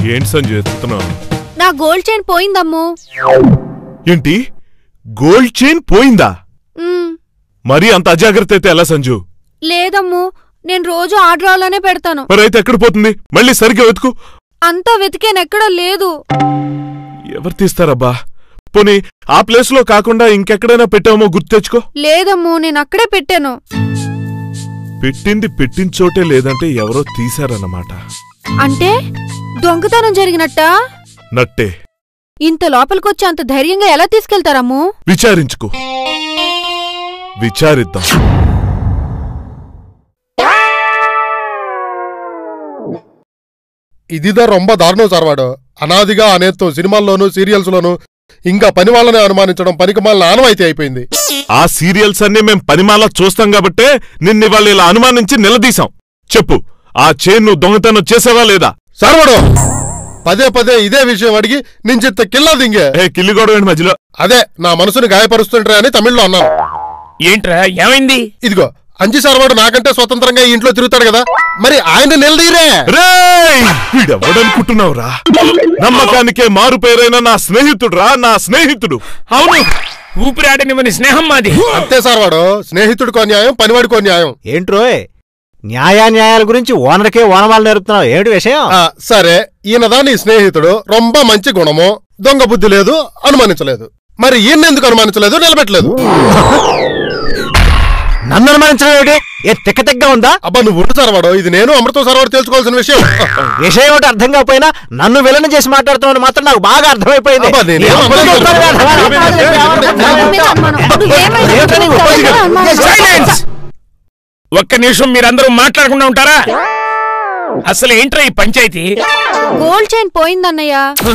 ఏంటి సంజయ్ ఎత్తుతున్నావు నా gold chain పోయిందమ్ము ఏంటి గోల్డ్ చైన్ పోయిందా మ్, మరీ అంత అజాగ్రత్త అయితే ఎలా సంజు లేదమ్ము నేను రోజు ఆర్డర్లోనే పెడతాను మరి అయితే ఎక్కడ పోతుంది మళ్ళీ సరిగ్గా వెతుకు అంతా వెతికానెక్కడా లేదు ఎవరు తీస్తారబ్బా పోనీ ఆ ప్లేస్ లో కాకుండా ఇంకెక్కడైనా పెట్టామో గుర్తు తెచ్చుకో లేదమ్ము నేను అక్కడే పెట్టాను పెట్టింది పెట్టిన చోటే లేదంటే ఎవరో తీశారన్నమాట అంటే దొంగతనం జరిగినట్టా నట్టే ఇంత లోపలికొచ్చి అంత ధైర్యంగా ఎలా తీసుకెళ్తారమ్ము విచారించుకో విచారిద్దాం ఇదిదా రొంబ దారుణం సార్ వాడు అనాదిగా అనేత్తం సినిమాల్లోనూ సీరియల్స్ లోనూ ఇంకా పని వాళ్ళని అనుమానించడం పనికి మాలిన ఆనవాయితీ అయిపోయింది ఆ సీరియల్స్ అన్ని మేం పనిమాల చూస్తాం కాబట్టే నిన్న వాళ్ళు ఇలా అనుమానించి నిలదీశాం చెప్పు ఆ చైన్ నువ్వు దొంగతనం చేసావా లేదా సార్ వాడు పదే పదే ఇదే విషయం అడిగి నేను చెత్త కిల్లా దింగే ఏ కిల్లిగొడవ మధ్యలో అదే నా మనసుని గాయపరుస్తుంటారా అని తమిళ్లో అన్నాను ఏంట్రా ఏమైంది ఇదిగో అంజి సార్ వాడు నాకంటే స్వతంత్రంగా ఈ ఇంట్లో తిరుగుతాడు కదా మరి ఆయన నిలదీరే రేయ్ వీడెవడనుకుంటున్నావురా నమ్మకానికే మారు పేరైన నా స్నేహితుడురా నా స్నేహితుడు అవును ఊపిరాడనివని స్నేహం మాది అంతే సార్ వాడు స్నేహితుడికో న్యాయం పనివాడికో న్యాయం ఏంట్రోయ్ న్యాయాన్యాయాల గురించి ఓనర్కే ఓనమాలు నేర్పుతున్నావు ఏమిటి విషయం ఆ, సరే ఈయనదా నీ స్నేహితుడు రొంబ మంచి గుణము దొంగ బుద్ధి లేదు అనుమానించలేదు మరి ఈయన ఎందుకు అనుమానించలేదు నిలబెట్టలేదు నన్ను అనుమానించడం ఏమిటి ఏ తిక్క తిక్కగా ఉందా అబ్బా నువ్వు ఉండు సార్ వాడు ఇది నేను అమృతం సార్ వాడు తెలుసుకోవాల్సిన విషయం విషయం ఏమిటి అర్థం కాకపోయినా నన్ను విలన చేసి మాట్లాడుతున్నావు మాత్రం నాకు బాగా అర్థమైపోయింది అబ్బా, నేనేం ఏ అనలేదు. అబద్ధం కాదు, నా మీద అనుమానం. నువ్వు ఏమైనా ఏమిటో నీకు ఉపాధి కాదు. అనుమానం. సైలెన్స్ ఒక్క నిమిషం మీరందరూ మాట్లాడకుండా ఉంటారా అసలు ఏంట్రా ఈ పంచాయతీ గోల్డ్ చైన్ పోయిందన్నయ్య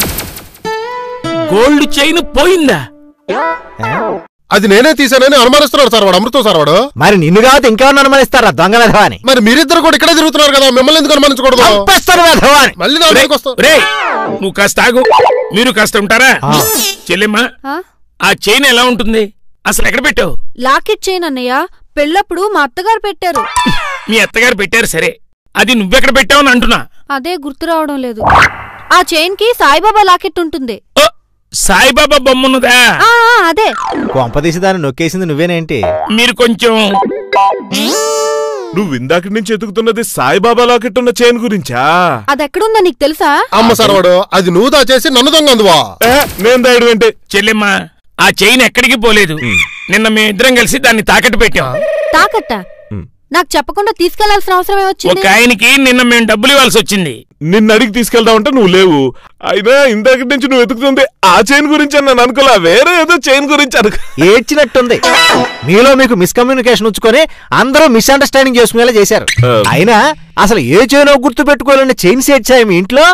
గోల్డ్ చైన్ పోయిందా అది నేనే తీశానని అనుమానిస్తున్నాడు సార్ వాడు అమృతం సార్ వాడు మరి నిన్ను కాదు ఇంకెవరిని అనుమానిస్తారా దొంగ వెధవా అని మరి మీరిద్దరు కూడా ఇక్కడే తిరుగుతున్నారు కదా మిమ్మల్ని ఎందుకు అనుమానించకూడదు చంపేస్తాను వెధవా అని మళ్ళీ నా మీదకి వస్తా రే నువ్వు కాస్త ఆగు మీరు కాస్త ఉంటారా చెల్లెమ్మా ఆ? ఆ చైన్ ఎలా ఉంటుంది అసలు ఎక్కడ పెట్టావు లాకెట్ చైన్ అన్నయ్య పెళ్ళప్పుడు మా అత్తగారు పెట్టారు మీ అత్తగారు పెట్టారు సరే అది నువ్వెక్కడ పెట్టావని అంటున్నా అదే గుర్తు రావడం లేదు ఆ చైన్ కి సాయిబాబా లాకెట్ ఉంటుంది ఓ, సాయిబాబా బొమ్మన్నదా ఆ ఆ, అదే కొంపదీసి దాన్ని నొక్కేసింది నువ్వేనేంటి మీరు కొంచెం నువ్వు ఇందాక నుంచి ఎతుకుతున్నది సాయిబాబా లాకెట్ ఉన్న చైన్ గురించా అది ఎక్కడుందో నీకు తెలుసా అమ్మ సార్ వాడు అది నువ్వు దాచేసి నన్ను దొంగ అందువా ఏ, నేను దాయడం ఏంటి చెల్లెమ్మా ఆ చైన్ ఎక్కడికి పోలేదు నిన్న మేమిద్దరం కలిసి దాన్ని తాకట్టు పెట్టాం తాకట్ట ఉమ్. నాకు చెప్పకుండా తీసుకెళ్లాల్సిన అవసరం ఒక ఏమొచ్చింది ఆయనకి నిన్న మేము డబ్బులు ఇవ్వాల్సి వచ్చింది నిన్ను అడిగి తీసుకెళ్దామంటే నువ్వు లేవు అయినా ఇందాక నుంచి నువ్వు వెతుకుతుంది ఆ చైన్ గురించి అని నేను అనుకోలే వేరే ఏదో చైన్ గురించి అనుకో ఏడ్చినట్టుంది మీలో మీకు మిస్కమ్యూనికేషన్ ఉంచుకొని అందరూ మిస్అండర్స్టాండింగ్ చేసుకునేలా చేశారు ఆ. అయినా అసలు ఏ చైనో గుర్తు పెట్టుకోవాలని చైన్స్ ఏడ్చాయి మీ ఇంట్లో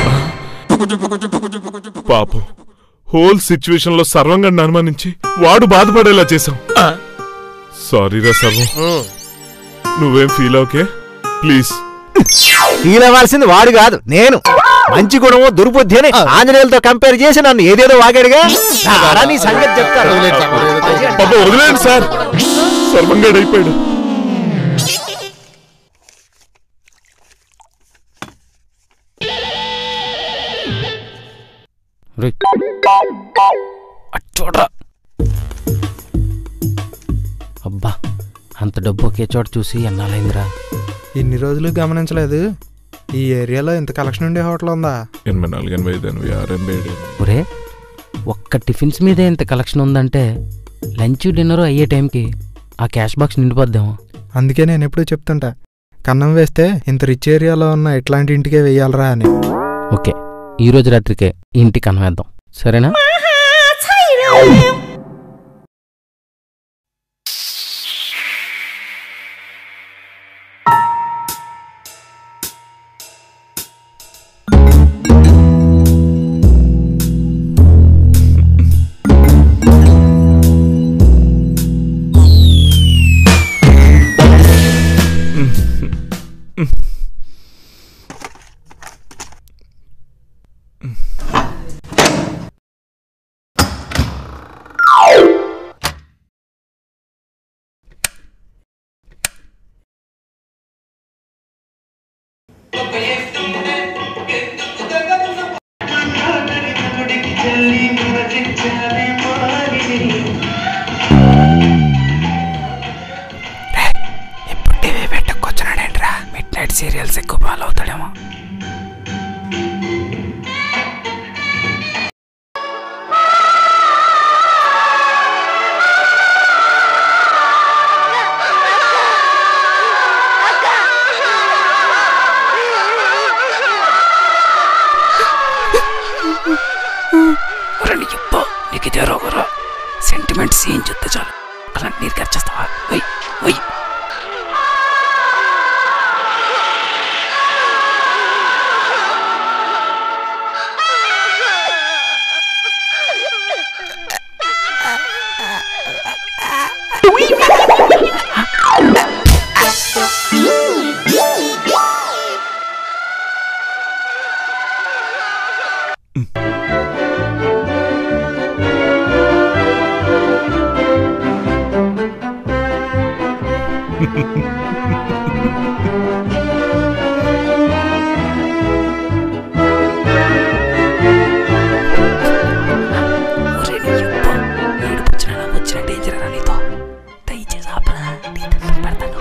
పాపం హోల్ సిచ్యువేషన్ లో సర్వంగా అనుమానించి వాడు బాధపడేలా చేశాం ఆ, సారీ రా సర్వం నువ్వేం ఫీల్ ఓకే ప్లీజ్ ఫీల్ అవ్వాల్సింది వాడు కాదు నేను మంచి గుణము దుర్బుద్ధి అని ఆంజనేయులతో కంపేర్ చేసి నన్ను ఏదేదో వాగాడుగా రారా నీ సంగతి చెప్తాను వదిలేండి సార్, వాడు ఏదో చేశాడు. పాప వదిలేండి సార్ సర్వంగాడు అయిపోయాడు అటు చూడరా అబ్బా అంత డబ్బు ఒకే చోట చూసి ఎన్నాలైందిరా ఇన్ని రోజులు గమనించలేదు ఈ ఏరియాలో ఇంత కలెక్షన్ ఉండే హోటల్ ఉందా ఎనభై నాలుగు ఎనభై ఐదు ఎనభై ఆరు ఎనభై ఏడు ఒరే ఒక్క టిఫిన్స్ మీదే ఇంత కలెక్షన్ ఉందంటే లంచ్ డిన్నర్ అయ్యే టైంకి ఆ క్యాష్ బాక్స్ నిండిపోద్దాము అందుకే నేను ఎప్పుడూ చెప్తుంటా కన్నం వేస్తే ఇంత రిచ్ ఏరియాలో ఉన్న ఇట్లాంటి ఇంటికే వెయ్యాలరా అని ఓకే ఈ రోజు రాత్రికే ఈ ఇంటికి కనవేద్దాం సరేనా సెంటిమెంట్ సీన్ చూస్తే చాలు అలా నీరు ఖర్చేస్తావా ఒయ్ ఒయ్ ఒరే నీ యబ్బ, ఏడుపు వచ్చినా నవ్వు వచ్చినా డేంజర్ రా నీతో దయచేసి ఆపరా నీ దండం పెడతాను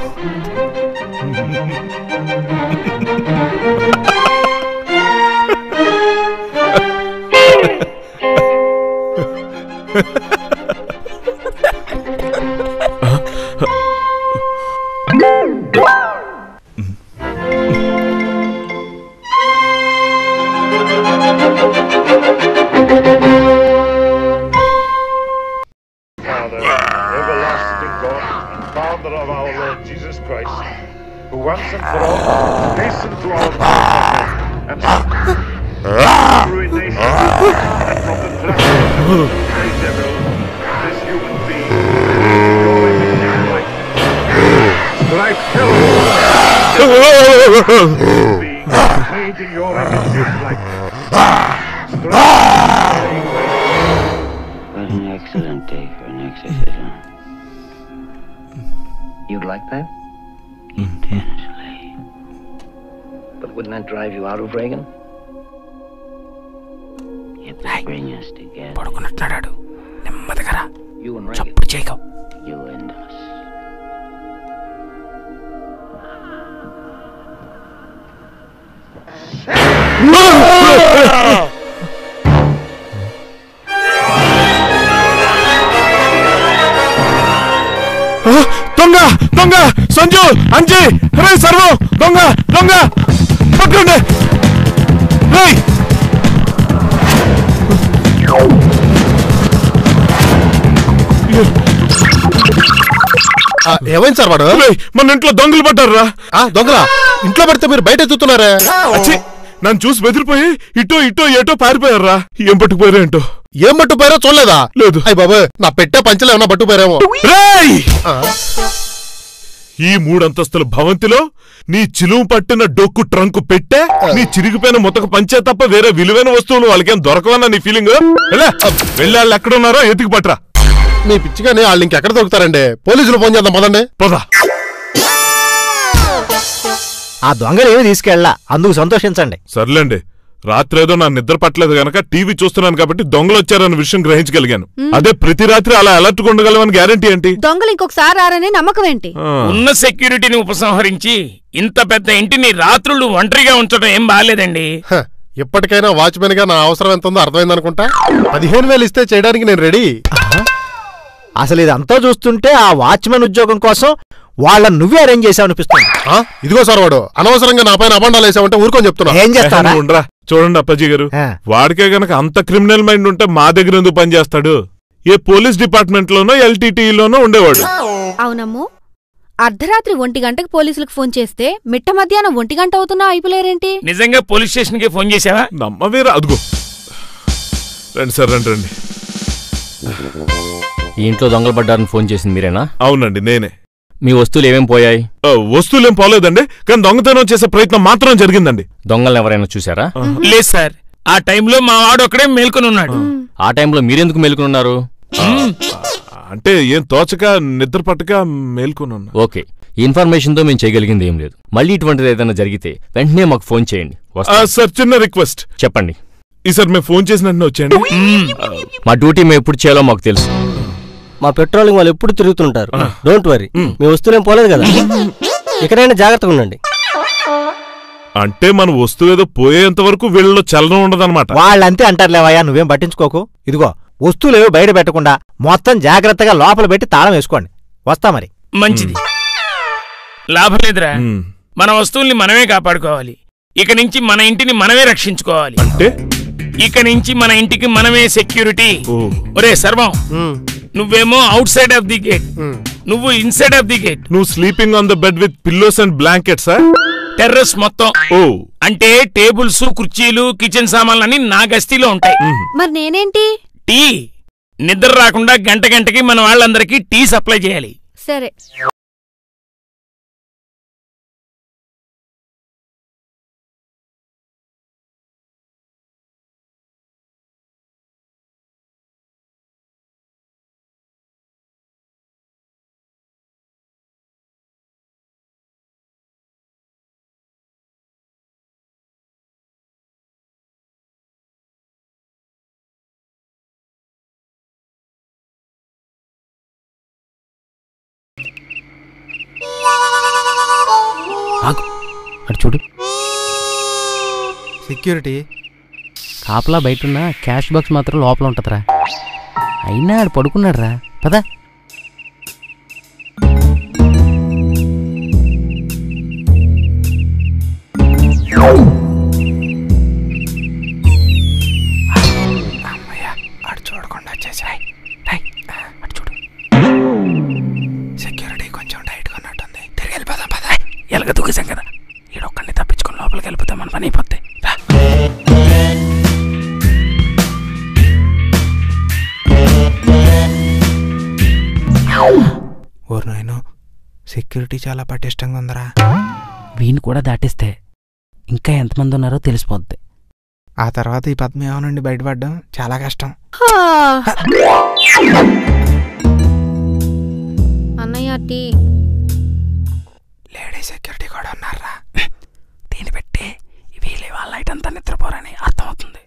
Father, everlasting God, and Father of our Lord Jesus Christ, who once and for all hastened to our suffering and ruination and from the clutches of the devil, this human being, your image and likeness. Like hell, being made in your image and likeness. Strike What an excellent day for an exorcism. You'd like that? Intensely. But wouldn't that drive you out of Reagan? It would bring us together. పడుకున్నట్లాడాడు నెమ్మదిగా రా You and Reagan. చప్పుడు చేయకం You and us. ఆ, దొంగ దొంగ సంజు అంజీ రే సర్వం దొంగ దొంగ పట్టుకోండి రేయ్ ఆ, ఏమైంది సార్ వాడు రేయ్, మన ఇంట్లో దొంగలు పడ్డారా ఆ, దొంగలా ఇంట్లో పడితే మీరు బయట ఎత్తుతున్నారే అచ్చి నన్ను చూసి బెదిరిపోయి ఇటో ఇటో ఏటో పారిపోయారా ఏం పట్టుకుపోయారా ఏంటో ఏం పట్టుపోయారో చూడలేదా లేదు. అయ్యి బాబు నా పెట్టే పంచలు ఏమన్నా పట్టుపోయారేమో రేయ్ ఆ, ఈ మూడంతస్తుల భవంతిలో నీ చిలువు పట్టిన డొక్కు ట్రంకు పెట్టే నీ చిరిగిపోయిన ముతక పంచే తప్ప వేరే విలువైన వస్తువులు వాళ్ళకేం దొరకవన్నా నీ ఫీలింగ్ వెళ్ళాళ్ళు ఎక్కడున్నారో ఎతికి పట్రా మీ పిచ్చిగానే వాళ్ళు ఇంకెక్కడ దొరుకుతారండి పోలీసులు ఫోన్ చేద్దాం పదండి పదా ఆ దొంగలు ఏమి తీసుకెళ్ళా అందుకు సంతోషించండి సర్లేండి రాత్రేదో నా నిద్ర పట్టలేదు గనక టీవీ చూస్తున్నాను కాబట్టి దొంగలు వచ్చారన్న విషయం గ్రహించగలిగాను అదే ప్రతి రాత్రి అలా అలర్ట్ ఉండగలవని గ్యారంటీ ఏంటి దొంగలు ఇంకొకసారి రారని నమ్మకం ఏంటి ఆ, ఉన్న సెక్యూరిటీని ఉపసంహరించి ఇంత పెద్ద ఇంటిని రాత్రులు ఒంటరిగా ఉంచడం ఏం బాగాలేదండి హ, ఇప్పటికైనా వాచ్మెన్ గా నా అవసరం ఎంత ఉందో అర్థమైంది అనుకుంటా పదిహేను వేలు ఇస్తే చేయడానికి నేను రెడీ అసలు ఇదంతా చూస్తుంటే ఆ వాచ్మెన్ ఉద్యోగం కోసం వాళ్ళని నువ్వే అరేంజ్ చేసావు అనిపిస్తుంది ఆ, ఇదిగో సార్ వాడు అనవసరంగా నా పైన అబండాలు వేసామంటే ఊరుకొని చెప్తున్నా ఏం చేస్తావా నువ్వు ఉండరా చూడండి అప్పాజీ గారు ఆ. వాడికే గనక అంత క్రిమినల్ మైండ్ ఉంటే మా దగ్గర ఎందుకు పనిచేస్తాడు ఏ పోలీస్ డిపార్ట్మెంట్ లోనో ఎల్టీటీలోనో ఉండేవాడు అవునమ్ము అర్ధరాత్రి ఒంటి గంటకు పోలీసులకు ఫోన్ చేస్తే మిట్ట మధ్యాహ్నం ఒంటి గంట అవుతున్నా అయిపోలేరేంటి నిజంగా పోలీస్ స్టేషన్ కి ఫోన్ చేసావా నమ్మవేరా అదుగో రండి సార్ రండి రండి ఈ ఇంట్లో దొంగలు పడ్డారని ఫోన్ చేసింది మీరేనా అవునండి నేనే మీ వస్తువులు ఏమేం పోయాయి ఆ, వస్తువులేం పోలేదండి కానీ దొంగతనం చేసే ప్రయత్నం మాత్రం జరిగిందండి దొంగలను ఎవరైనా చూసారా లేదు సార్ ఆ టైంలో మా వాడు ఒక్కడే మేల్కొని ఉన్నాడు ఆ టైంలో మీరెందుకు మేలుకున్నారు అంటే ఏం తోచక నిద్ర పట్టక మేల్కొనున్నా ఓకే ఈ ఇన్ఫర్మేషన్తో మేము చేయగలిగింది ఏం లేదు మళ్ళీ ఇటువంటిది ఏదైనా జరిగితే వెంటనే మాకు ఫోన్ చేయండి ఆ, వస్తాం. సార్ చిన్న రిక్వెస్ట్ చెప్పండి ఈసారి మేము ఫోన్ చేసిన వెంటనే వచ్చేయండి మా డ్యూటీ మేము ఎప్పుడు చేయాలో మాకు తెలుసు మా పెట్రోలింగ్ వాళ్ళు ఎప్పుడు తిరుగుతుంటారు డోంట్ వరీ మీ వస్తువులేం పోలేదు కదా ఇకనైనా జాగ్రత్తగా ఉండండి అంటే మన వస్తువు ఏదో పోయేంత వరకు వీళ్ళలో చలనం ఉండదన్నమాట వాళ్ళంతే అంటారులేవయ్యా నువ్వేం పట్టించుకోకు ఇదిగో వస్తువులేవో బయట పెట్టకుండా మొత్తం జాగ్రత్తగా లోపల పెట్టి తాళం వేసుకోండి వస్తా మరి మంచిది లాభం లేదురా ఉమ్. మన వస్తువుల్ని మనమే కాపాడుకోవాలి ఇక నుంచి మన ఇంటిని మనమే రక్షించుకోవాలి అంటే ఇక నుంచి మన ఇంటికి మనమే సెక్యూరిటీ ఓ ఒరే సర్వం నువ్వేమో outside of the gate నువ్వు ఇన్సైడ్ ఆఫ్ ది గేట్ నువ్వు sleeping on the bed with pillows and blankets terrace మొత్తం ఓ అంటే టేబుల్స్ కుర్చీలు కిచెన్ సామాన్లన్నీ నా గస్తీలో ఉంటాయి మరి నేనేంటి టీ నిద్ర రాకుండా గంట గంటకి మన వాళ్ళందరికీ టీ సప్లై చేయాలి సరే ఆగు అటు చూడు సెక్యూరిటీ కాపలా బయటున్న క్యాష్ బాక్స్ మాత్రం లోపల ఉంటుందిరా అయినా ఆడు పడుకున్నాడు రా పదా అటు చూడకుండా వచ్చేసాయి అటు చూడు సెక్యూరిటీ కొంచెం టైట్గా ఉన్నట్టుంది తిరిగి వెళ్ళిపోదాం పద ఎలాగ దూకేశాం కదా ఈడొక్కడిని తప్పించుకొని లోపలికి వెళ్ళిపోతే మన పని అయిపోద్ది రా ఓరు నాయను సెక్యూరిటీ చాలా పటిష్టంగా ఉందరా వీని కూడా దాటిస్తే ఇంకా ఎంతమంది ఉన్నారో తెలిసిపోద్ది ఆ తర్వాత ఈ పద్మవ్యూహం నుండి బయటపడడం చాలా కష్టం అన్నయ్య టీ లేడీ సెక్యూరిటీ కూడా ఉన్నారా దీన్ని పెట్టి వీళ్ళే వాళ్ళ లైట్ అంతా నిద్రపోరని అర్థమవుతుంది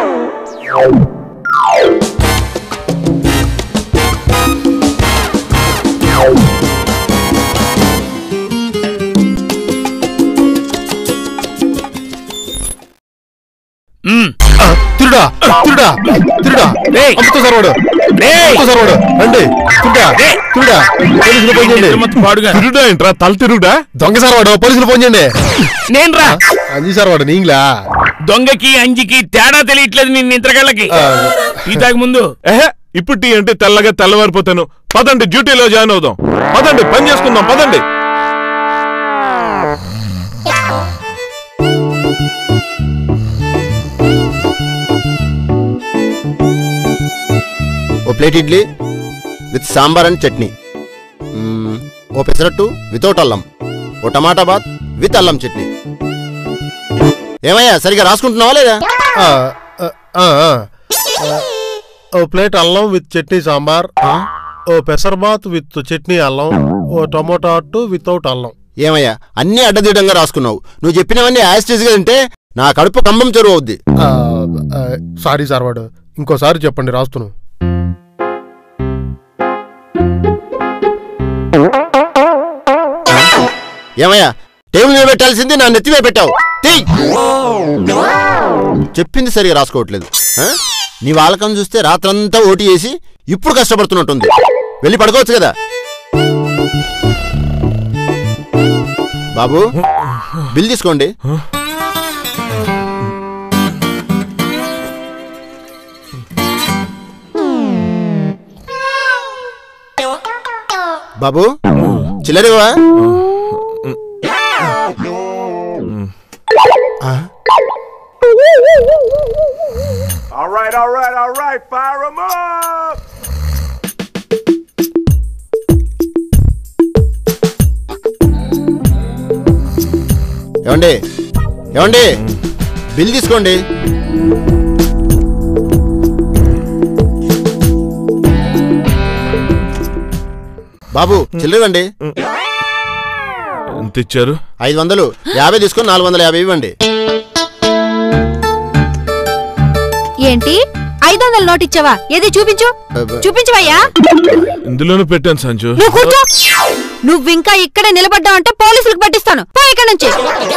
తిరుడా తిరుడా తిరుడా అమ్ముతా సార్ వాడు అమ్ముతా సార్ వాడు రండి తిరుడా తిరుడా పోలీసులు ఫోన్ చేయండి తిరుగుడా ఏంట్రా తల తిరుగుడా దొంగ సార్ వాడు పోలీసులు ఫోన్ చేయండి నేను రా అంజీ సార్ వాడు నీంగ్లా దొంగకి అంజికి తేడా తెలియట్లేదు నిన్న నిద్రగళ్ళకి టీ తాగి ముందు ఏహే ఇప్పుడు టీ అంటే తెల్లగా తెల్లవారిపోతాను పదండి డ్యూటీలో జాయిన్ అవుదాం పదండి పని చేసుకుందాం పదండి ఓ plate idli with sambar and chutney మ్మ్, ఓ పెసరట్టు వితౌట్ అల్లం ఓ టమాటా బాత్ విత్ అల్లం చట్నీ ఏమయ్యా సరిగా రాసుకుంటున్నావా లేదా ఆ, ఆ, ఆ, ఆ. ఓ ప్లేట్ అల్లం విత్ చట్నీ సాంబార్ ఓ పెసరబాత్ విత్ చట్నీ అల్లం ఓ టమోటా అట్టు వితౌట్ అల్లం ఏమయ్యా అన్నీ అడ్డదిడ్డంగా రాసుకున్నావు నువ్వు చెప్పినవన్నీ యాస్టేజ్గా తింటే నా కడుపు కంబం చెరువు అవుద్ది ఆ, ఆ, సారీ సార్ వాడు ఇంకోసారి చెప్పండి రాస్తున్నాను ఏమయ్యా టేబుల్ మీద పెట్టాల్సింది నా నెత్తి మీద పెట్టావు తీయ్. చెప్పింది సరిగా రాసుకోవట్లేదు ఆ? నీ వాళ్ళకం చూస్తే రాత్రంతా ఓటీ చేసి ఇప్పుడు కష్టపడుతున్నట్టుంది వెళ్ళి పడుకోవచ్చు కదా బాబు బిల్ తీసుకోండి బాబు చిల్లరివా All right, all right, all right, fire 'em up! ఏమండి ఏమండి బిల్ తీసుకోండి బాబు చిల్లరివ్వండి ఎంత ఇచ్చారు ఐదు వందలు యాభై తీసుకొని నాలుగు వందల యాభై ఇవ్వండి ఏంటి ఐదు వందల నోట్ ఇచ్చావా ఏది చూపించు చూపించవయ్యా ఇందులోనే పెట్టాను సంజు నువ్వు కూర్చో నువ్వింకా ఇక్కడే నిలబడ్డావంటే పోలీసులకు పట్టిస్తాను పో ఇక్కడి నుంచి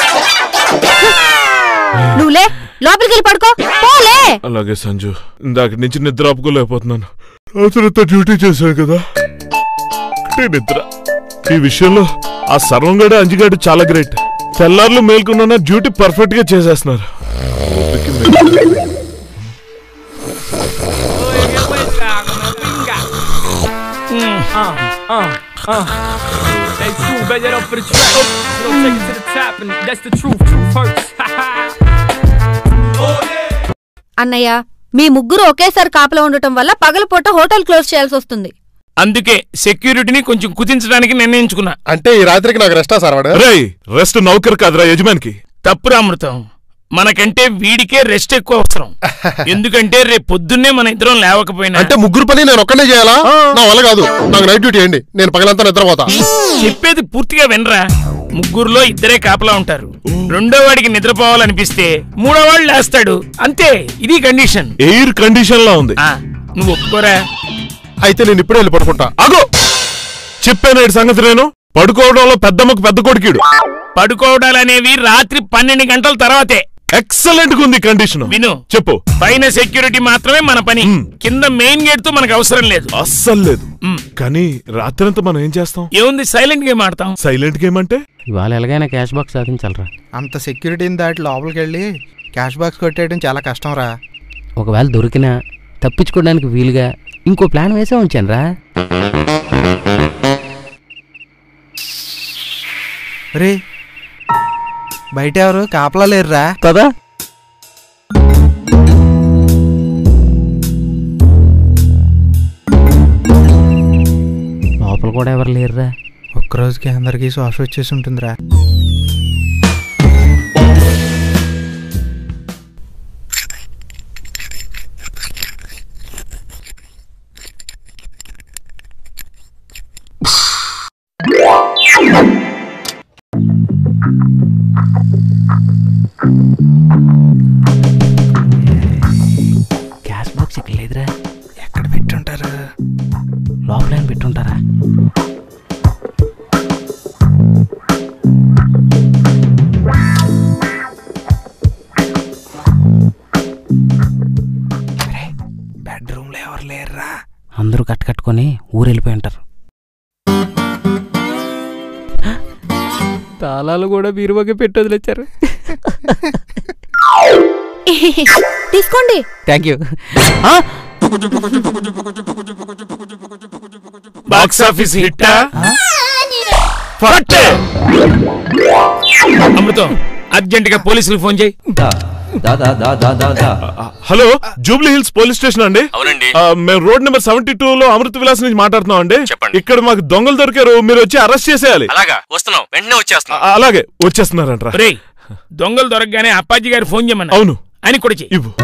నువ్వు లే లోపలికి వెళ్ళి పడుకో పోలే అలాగే సంజు ఇందాక నుంచి నిద్ర ఆపుకోలేకపోతున్నాను రాత్రంతా డ్యూటీ చేశాను కదా ఒకటే నిద్ర ఈ విషయంలో ఆ సర్వంగడ అంజిగాడు చాలా గ్రేట్ తెల్లార్లు మేల్కొన్న డ్యూటీ పర్ఫెక్ట్ గా చేసేస్తున్నారు ఓపిక మెచ్చుకోవాలి. Uh, uh, uh. Hey, true, bet that up for the track. You know, take it to the top, and that's the truth. Truth hurts. అన్నయ్య మీ ముగ్గురు ఒకేసారి కాపలా ఉండటం వల్ల పగలపూట హోటల్ క్లోజ్ చేయాల్సి వస్తుంది అందుకే సెక్యూరిటీని కొంచెం కుదించడానికి నిర్ణయించుకున్నా అంటే ఈ రాత్రికి నాకు రెస్టా సార్ వాడు రేయ్ రెస్ట్ నౌకర్ కాదురా యజమానికి తప్పురా అమృతం మనకంటే వీడికే రెస్ట్ ఎక్కువ అవసరం ఎందుకంటే రేపు పొద్దున్నే మన ఇద్దరం లేవకపోయినా అంటే ముగ్గురు పని నేను ఒక్కనే చేయాలా నా వల్ల కాదు నాకు నైట్ డ్యూటీ ఏంటి నేను పగలంతా నిద్రపోతా చెప్పేది పూర్తిగా వినరా ముగ్గురులో ఇద్దరే కాపలా ఉంటారు రెండో వాడికి నిద్రపోవాలనిపిస్తే మూడో వాడు లేస్తాడు అంతే ఇది కండిషన్ ఎయిర్ కండిషన్ లా ఉంది నువ్వు ఒప్పుకోరా అయితే నేను ఇప్పుడే వెళ్ళి పడుకుంటా అగో చెప్పాను ఈ సంగతి నేను పడుకోవడంలో పెద్దమ్మకు పెద్ద కొడుకీడు పడుకోవడాలనేవి రాత్రి పన్నెండు గంటల తర్వాతే ఎక్సలెంట్ గా ఉంది కండిషన్ విను చెప్పు పైన సెక్యూరిటీ మాత్రమే మన పని కింద మెయిన్ గేట్ తో మనకు అవసరం లేదు అస్సలు లేదు కానీ రాత్రంతా మనం ఏం చేస్తాం ఏముంది సైలెంట్ గేమ్ ఆడతాం సైలెంట్ గేమ్ అంటే ఇవాళ ఎలాగైనా క్యాష్ బాక్స్ సాధించాలరా అంత సెక్యూరిటీని దాటి లోపలికి వెళ్ళి క్యాష్ బాక్స్ కొట్టేయడం చాలా కష్టం రా ఒకవేళ దొరికినా తప్పించుకోవడానికి వీలుగా ఇంకో ప్లాన్ వేసే ఉంచాను రా రే బయట ఎవరు కాపలా లేరురా కదా లోపల కూడా ఎవరు లేరురా ఒక్కరోజుకి అందరికీ శ్వాస వచ్చేసి ఉంటుందిరా క్యాష్ బాక్స్ ఇక్కడ లేదురా ఎక్కడ పెట్టుంటారు లోపల ఏం పెట్టుంటారా బెడ్రూమ్లో ఎవరు లేరురా అందరూ కట్ట కట్టుకొని ఊరు వెళ్ళిపోయి ఉంటారు తాళాలు కూడా బీరువాకి పెట్టి వదిలేచ్చారు తీసుకోండి థ్యాంక్ యూ బాక్స్ ఆఫీస్ హిట్టా అమృతం అర్జెంట్ గా పోలీసులకు ఫోన్ చేయి hello Jubilee Hills police station అండి అవునండి. ఆ, మేము రోడ్ నెంబర్ సెవెంటీ టూ లో అమృత విలాస్ నుంచి మాట్లాడుతున్నాం అండి చెప్పండి. ఇక్కడ మాకు దొంగలు దొరికారు మీరు వచ్చి అరెస్ట్ చేసేయాలి అలాగా వస్తున్నాం వెంటనే వచ్చేస్తున్నాం ఆ, అలాగే వచ్చేస్తున్నారంట్రా రేయ్ దొంగలు దొరకగానే అప్పాజీ గారి ఫోన్ చేయమన్నా అవును అని కూడా చెయ్యి ఇవ్వు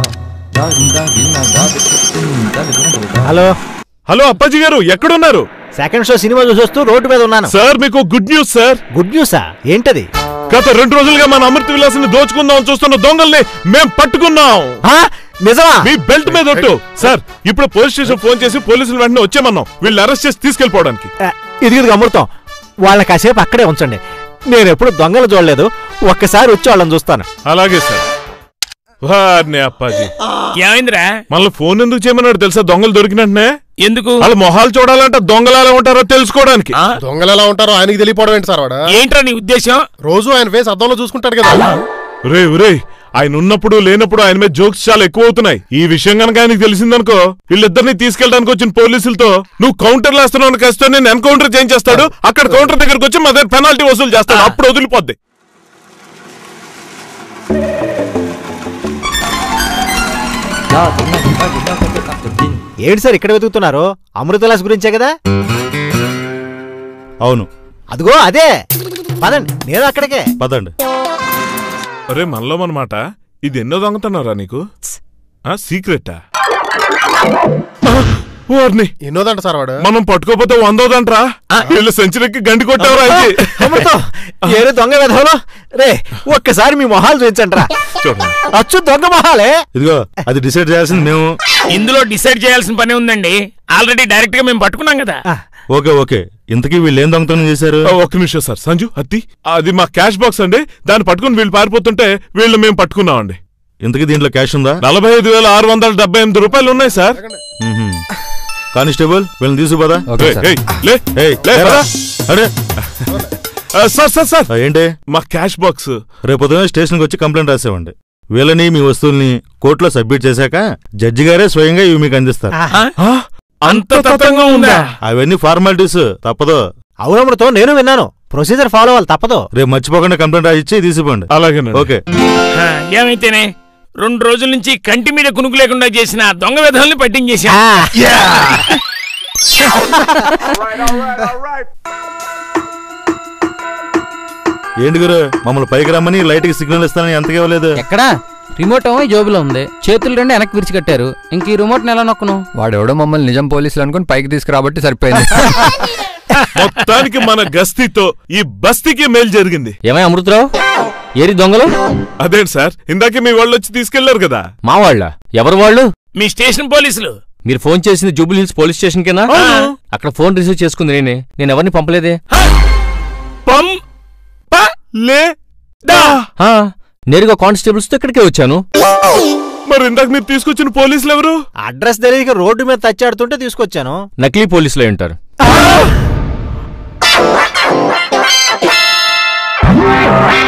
హలో హలో అప్పాజీ గారు ఎక్కడున్నారు సెకండ్ షో సినిమా చూసొస్తూ రోడ్డు మీద ఉన్నాను సార్ మీకు గుడ్ న్యూస్ సార్ గుడ్ న్యూసా ఏంటది గత రెండు రోజులుగా మన అమృత విలాస్ ని దోచుకుందాం చూస్తున్న దొంగల్ని మేం పట్టుకున్నాం నిజమా మీ బెల్ట్ మీద ఒట్టు సార్ ఇప్పుడు పోలీస్ స్టేషన్ ఫోన్ చేసి పోలీసులు వెంటనే వచ్చేమన్నాం వీళ్ళు అరెస్ట్ చేసి తీసుకెళ్లిపోవడానికి ఇది ఇది అమృతం వాళ్ళని కాసేపు అక్కడే ఉంచండి నేను ఎప్పుడు దొంగలు చూడలేదు ఒక్కసారి వచ్చి వాళ్ళని చూస్తాను అలాగే సార్ వారిని అప్పాజీ ఏమైందిరా మళ్ళీ ఫోన్ ఎందుకు చేయమన్నాడు తెలుసా దొంగలు దొరికినట్నే ఎందుకు వాళ్ళ మొహాలు చూడాలంటే దొంగలు ఎలా ఉంటారో తెలుసుకోవడానికి దొంగలు ఎలా ఉంటారో ఆయనకి తెలియపోవడం ఏంటి సార్ వాడు ఏంట్రా నీ ఉద్దేశం రోజు ఆయన ఫేస్ అద్దంలో చూసుకుంటాడు కదా రే రే ఆయన ఉన్నప్పుడు లేనప్పుడు ఆయన మీద జోక్స్ చాలా ఎక్కువ అవుతున్నాయి ఈ విషయం కనుక ఆయనకి తెలిసిందనుకో వీళ్ళిద్దరిని తీసుకెళ్ళడానికి వచ్చిన పోలీసులతో నువ్వు కౌంటర్ వేస్తున్నావు కష్టం నేను ఎన్కౌంటర్ చేయించేస్తాడు అక్కడ కౌంటర్ దగ్గరకు వచ్చి మా దగ్గర పెనాల్టీ వసూలు చేస్తాడు అప్పుడు వదిలిపోద్ది ఏంటి సార్ ఇక్కడ వెతుకుతున్నారు అమృతలాస్ గురించే కదా అవును అదిగో అదే పదండి నేను అక్కడికే పదండి అరే మనలో మనమాట ఇది ఎన్నో దొంగతన్నారా నీకు ఆ సీక్రెటా వారిని ఎన్నోదంట సార్ వాడు మనం పట్టుకోపోతే వందోదంట్రా వీళ్ళు సెంచరీకి గండి కొట్టేవరా అయితే అమృతం ఏరే దొంగ విధంలో రే ఒక్కసారి మీ మొహాలు చూపించండి రా చూడండి అచ్చు దొంగ మొహాలే ఇదిగో అది డిసైడ్ చేయాల్సింది మేము ఇందులో డిసైడ్ చేయాల్సిన పని ఉందండి ఆల్రెడీ డైరెక్ట్ గా మేము పట్టుకున్నాం కదా ఓకే ఓకే ఇంతకీ వీళ్ళు ఏం దొంగతనం చేశారు ఆ, ఒక్క నిమిషం సార్ సంజు అత్తి అది మా క్యాష్ బాక్స్ అండి దాన్ని పట్టుకుని వీళ్ళు పారిపోతుంటే వీళ్ళు మేము పట్టుకున్నామండి ఇంతకీ దీంట్లో క్యాష్ ఉందా నలభై ఐదు వేల ఆరు వందల డెబ్బై ఎనిమిది రూపాయలు ఉన్నాయి సార్ మ్మ్హ్మ్. కానిస్టేబుల్ వీళ్ళని తీసుకుపోదా ఏయ్, ఏయ్, లే, ఏయ్, లే, లేరా. పద. అరే ఆ, సార్ సార్ సార్ ఆ, ఏంటి మా క్యాష్ బాక్స్ రేపు ఉదయం స్టేషన్కి వచ్చి కంప్లైంట్ రాసేవండి వీళ్ళని మీ వస్తువుల్ని కోర్టులో సబ్మిట్ చేశాక జడ్జి గారే స్వయంగా ఇవి మీకు అందిస్తారు ఆ? అంత తతంగా ఉందా అవన్నీ ఫార్మాలిటీస్ తప్పదు అవునమ్రతో నేను విన్నాను ప్రొసీజర్ ఫాలో అవ్వాలి తప్పదు రేపు మర్చిపోకుండా కంప్లైంట్ రాసిచ్చి తీసిపోండి అలాగేనండి ఓకే ఆ, ఏమైతేనే రెండు రోజుల నుంచి కంటి మీద కునుకు లేకుండా చేసిన ఆ దొంగ విధాలని పట్టించేసా ఏంటి గురు మమ్మల్ని పైకి రమ్మని లైట్ కి సిగ్నల్ ఇస్తానని ఎంతగా ఇవ్వలేదు ఎక్కడా రిమోట్ ఏమో ఈ జోబులో ఉంది చేతులు రెండు వెనక్కి విరిచి కట్టారు ఇంక ఈ రిమోట్ ఎలా నొక్కను వాడెవడో మమ్మల్ని నిజం పోలీసులు అనుకుని పైకి తీసుకురాబట్టి సరిపోయింది మొత్తానికి మన గస్తీతో ఈ బస్తీకి మేలు జరిగింది ఏమై అమృతరావు ఏరి దొంగలు అదేంటి సార్ ఇందాకే మీ వాళ్ళు వచ్చి తీసుకెళ్లారు కదా మా వాళ్ళ ఎవరు వాళ్ళు మీ స్టేషన్ పోలీసులు మీరు ఫోన్ చేసింది జూబుల్ హిల్స్ పోలీస్ స్టేషన్ కింద అక్కడ ఫోన్ రిసీవ్ చేసుకుంది నేనే నేను ఎవరిని పంపలేదే పం ప లే ఆ, నేరుగా కానిస్టేబుల్స్ తో ఇక్కడికే వచ్చాను మరి ఇందాక మీరు తీసుకొచ్చిన పోలీసులు ఎవరు అడ్రస్ తెలియక రోడ్డు మీద తచ్చాడుతుంటే తీసుకొచ్చాను నకిలీ పోలీసులే ఉంటారు ఆ